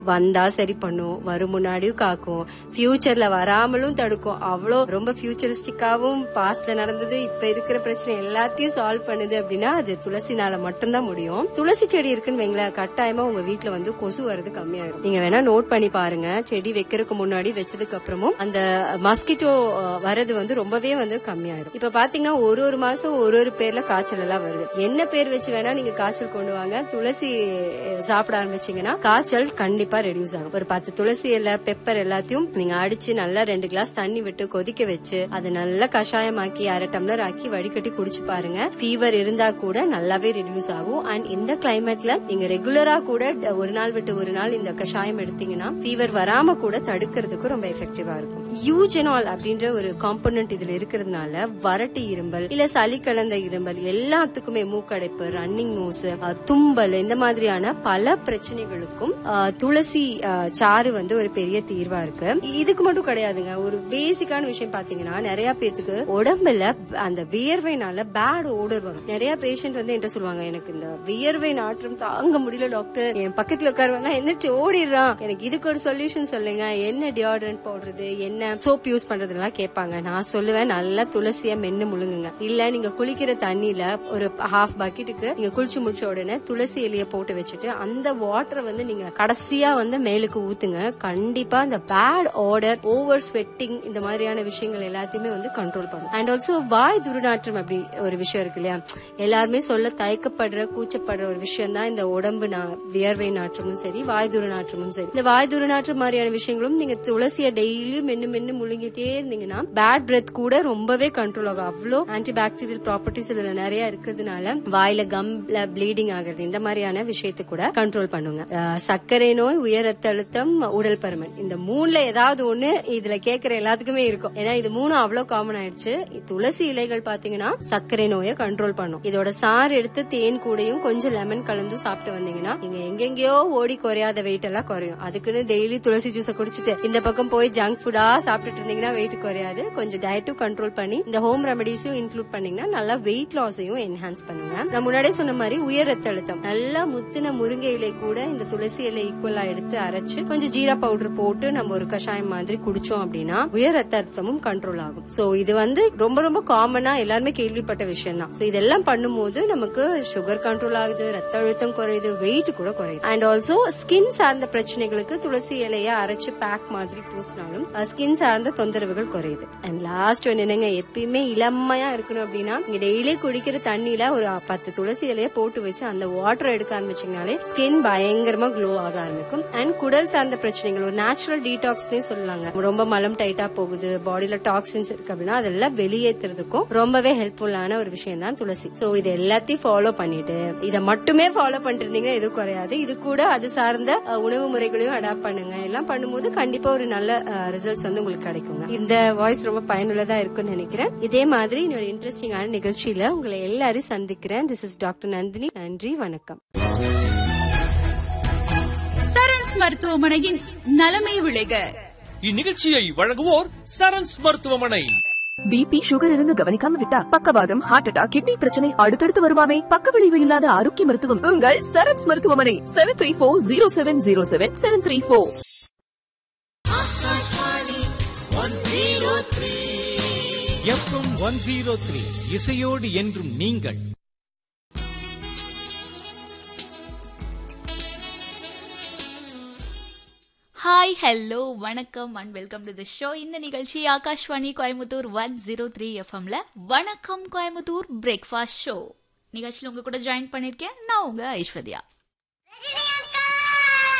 வந்தா சரி பண்ணும் வரும் முன்னாடியும் காக்கும் ஃபியூச்சர்ல வராமலும் தடுக்கும் அவ்வளோ ரொம்ப ஃபியூச்சரிஸ்டிக்காவும் பாஸ்ட்ல நடந்தது இப்ப இருக்கிற பிரச்சனை எல்லாத்தையும் சால்வ் பண்ணுது அப்படின்னா அது துளசினால மட்டும்தான் முடியும் துளசி செடி இருக்குன்னு வைங்களேன் கட்டாயமா உங்க வீட்ல வந்து கொசு வர்றது கம்மியாயிரும் நீங்க வேணா நோட் பண்ணி பாருங்க செடி வைக்கிறதுக்கு முன்னாடி வச்சதுக்கு அப்புறமும் அந்த மஸ்கிட்டோ வரது வந்து ரொம்பவே வந்து கம்மியாயிரும் இப்ப பாத்தீங்கன்னா ஒரு ஒரு மாசம் ஒரு ஒரு பேர்ல காய்ச்சல் எல்லாம் வருது என்ன பேர் வச்சு வேணா நீங்க காய்ச்சல் கொண்டு வாங்க துளசி அஹ், சாப்பிட ஆரம்பிச்சீங்கன்னா காய்ச்சல் கண்டிப்பா ரெடியூஸ் ஆகும் ஒரு பத்து துளசி இலை பெப்பர் எல்லாத்தையும் நீங்க அடிச்சு நல்லா ரெண்டு கிளாஸ் தண்ணி விட்டு கொதிக்க வச்சு அதை நல்லா கஷாயமாக்கி அரை டம்ளர் ஆக்கி வடிகட்டி குடிச்சு பாருங்க ஃபீவர் இருந்தா கூட நல்லாவே ரெடியூஸ் ஆகும் அண்ட் இந்த கிளைமேட்ல நீங்க ரெகுலரா கூட ட- ஒரு நாள் விட்டு ஒரு நாள் இந்த கஷாயம் எடுத்தீங்கன்னா ஃபீவர் வராம கூட தடுக்கிறதுக்கு ரொம்ப எஃபெக்டிவா இருக்கும் யூஜெனால் அப்படின்ற ஒரு காம்பனன்ட் இதுல இருக்கிறதுனால வறட்டு இரும்பல் இல்ல சளி கலந்த இரும்பல் எல்லாத்துக்குமே மூக்கடைப்பு ரன்னிங் நோஸ் தும்பல் இந்த மாதிரியான பல பிரச்சனைகளுக்கும் அஹ், துளசி அஹ், சாறு வந்து ஒரு பெரிய தீர்வா இருக்கு இதுக்கு மட்டும் கிடையாதுங்க ஒரு பேசிக்கான விஷயம் பாத்தீங்கன்னா நிறைய பேத்துக்கு உடம்புல அந்த வியர்வைனால பேட் ஓடர் வரும் நிறைய பேஷண்ட் வந்து என்கிட்ட சொல்லுவாங்க எனக்கு இந்த வியர்வை நாற்றம் தாங்க முடியல டாக்டர் என் பக்கத்துல உட்காருவாங்க எந்திரிச்சு ஓடிடுறான் எனக்கு இதுக்கு ஒரு சொல்யூஷன் சொல்லுங்க என்ன டியோட்ரண்ட் போடுறது என்ன சோப் யூஸ் பண்றதுலாம் கேட்பாங்க நான் சொல்லுவேன் நல்லா துளசிய மென்னு முழுங்குங்க இல்ல நீங்க குளிக்கிற தண்ணியில ஒரு ஹாஃப் பக்கெட்டுக்கு நீங்க குளிச்சு முடிச்ச உடனே துளசி இலைய போட்டு வச்சுட்டு அந்த வாட்டரை வந்து நீங்க கடைசியா வந்து மேலுக்கு ஊத்துங்க கண்டிப்பா இந்த பேட் ஆர்டர் ஓவர் ஸ்வெட்டிங் இந்த மாதிரியான விஷயங்கள் எல்லாத்தையுமே வந்து கண்ட்ரோல் பண்ணும் அண்ட் ஆல்சோ வாய் துர்நாற்றம் அப்படி ஒரு விஷயம் இருக்கு இல்லையா எல்லாருமே சொல்ல தயக்கப்படுற கூச்சப்படுற ஒரு விஷயம் தான் இந்த உடம்பு நா- வியர்வை நாற்றமும் சரி வாய் துர்நாற்றமும் சரி இந்த வாய் துர்நாற்றம் மாதிரியான விஷயங்களும் நீங்க துளசிய டெய்லியும் மென்னு மென்னு முழுங்கிட்டே இருந்தீங்கன்னா பேட் பிரெத் கூட ரொம்பவே கண்ட்ரோல் ஆகும் அவ்வளோ ஆன்டி பாக்டீரியல் ப்ராப்பர்ட்டிஸ் இதுல நிறைய இருக்கிறதுனால வாயில கம்ல ப்ளீடிங் ஆகுறது இந்த மாதிரியான விஷயத்தை கூட கண்ட்ரோல் பண்ணுங்க அஹ், சர்க்கரை நோய் உயர் ரத்த அழுத்தம் உடல் பருமன் இந்த மூணுல ஏதாவது ஒண்ணு இதுல கேக்குற எல்லாத்துக்குமே இருக்கும் ஏன்னா இது மூணு அவ்வளவு காமன் ஆயிடுச்சு துளசி இலைகள் பாத்தீங்கன்னா சர்க்கரை நோயை கண்ட்ரோல் பண்ணும் இதோட சாறு எடுத்து தேன் கூடயும் கொஞ்சம் லெமன் கலந்து சாப்பிட்டு வந்தீங்கன்னா நீங்க எங்கெங்கயோ ஓடி குறையாத வெயிட் எல்லாம் குறையும் அதுக்குன்னு டெய்லி துளசி ஜூஸ குடிச்சிட்டு இந்த பக்கம் போய் ஜங்க் ஃபுட்டா சாப்பிட்டுட்டு இருந்தீங்கன்னா வெயிட் குறையாது கொஞ்சம் டயட்டும் கண்ட்ரோல் பண்ணி இந்த ஹோம் ரெமடிஸும் இன்க்ளூட் பண்ணீங்கன்னா நல்லா வெயிட் லாஸையும் என்ஹான்ஸ் பண்ணுங்க நான் முன்னாடியே சொன்ன மாதிரி உயர் ரத்த அழுத்தம் நல்லா முத்தின முருங்கை இலை கூட இந்த துளசி இலை ஈக்குவலா எடுத்து அரைச்சு கொஞ்சம் ஜீரா பவுடர் போட்டு நம்ம ஒரு கஷாயம் மாதிரி குடிச்சோம் அப்படின்னா உயர் ரத்த அழுத்தமும் கண்ட்ரோல் ஆகும் சோ இது வந்து ரொம்ப ரொம்ப காமனா எல்லாருமே கேள்விப்பட்ட விஷயம் தான் சோ இதெல்லாம் பண்ணும்போது நமக்கு சுகர் கண்ட்ரோல் ஆகுது ரத்த அழுத்தம் குறையுது வெயிட் கூட குறையுது அண்ட் ஆல்சோ ஸ்கின் சார்ந்த பிரச்சனைகளுக்கு துளசி இலைய அரைச்சு பேக் மாதிரி பூசினாலும் ஸ்கின் சார்ந்த தொந்தரவுகள் குறையுது அண்ட் லாஸ்ட் ஒன்னு என்னங்க எப்பயுமே இளமையா இருக்கணும் அப்படின்னா நீங்க டெய்லி குடிக்கிற தண்ணியில ஒரு பத்து துளசி இலைய போட்டு வச்சு அந்த வாட்டர் எடுக்க ஆரம்பிச்சீங்கனாலே ஸ்கின் பயங்கரமா க்ளோ ஆக ஆரம்பிக்கும் அண்ட் குடல் சார்ந்த பிரச்சனைகள் ஒரு நேச்சுரல் டீடாக்ஸ்னே சொல்லலாங்க ரொம்ப மலம் டைட்டா போகுது பாடியில டாக்ஸின்ஸ் இருக்கு அப்படின்னா அதெல்லாம் வெளியேற்றுறதுக்கும் ரொம்பவே ஹெல்ப்ஃபுல்லான ஒரு விஷயம் தான் துளசி சோ இது எல்லாத்தையும் ஃபாலோ பண்ணிட்டு இதை மட்டுமே ஃபாலோ பண்ணிட்டு இருந்தீங்கன்னா எதுவும் குறையாது இது கூட அது சார்ந்த அஹ், உணவு முறைகளையும் அடாப்ட் பண்ணுங்க எல்லாம் பண்ணும்போது கண்டிப்பா ஒரு நல்ல ரிசல்ட்ஸ் வந்து உங்களுக்கு கிடைக்குங்க இந்த வாய்ஸ் ரொம்ப பயனுள்ளதா இருக்கும்னு நினைக்கிறேன் இதே மாதிரி இன்னொரு இன்ட்ரெஸ்டிங்கான நிகழ்ச்சியில உங்களை எல்லாரும் சந்திக்கிறேன் திஸ் இஸ் டாக்டர் நந்தினி நன்றி வணக்கம் சரண்ஸ் மருத்துவமனையின் நலமை விளைக இந்நிகழ்ச்சியை வழங்குவோர் சரண்ஸ் மருத்துவமனை பிபி சுகர் இருந்து கவனிக்காம விட்டா பக்கவாதம் ஹார்ட் அட்டாக் கிட்னி பிரச்சனை அடுத்தடுத்து வருமாமே பக்க விளைவு இல்லாத ஆரோக்கிய மருத்துவம் உங்கள் சரத்ஸ் மருத்துவமனை seven three four zero seven zero seven seven three four FM one zero three இசையோடு என்றும் நீங்கள் ஹாய் ஹலோ வணக்கம் and welcome to the show இந்த நிகழ்ச்சி Akashvani Coimbatore one zero three எஃப்எம்ல வணக்கம் கோயம்புத்தூர் பிரேக்ஃபாஸ்ட் ஷோ நிகழ்ச்சியில் உங்க கூட ஜாயின் பண்ணியிருக்கேன் நான் உங்க ஐஸ்வர்யா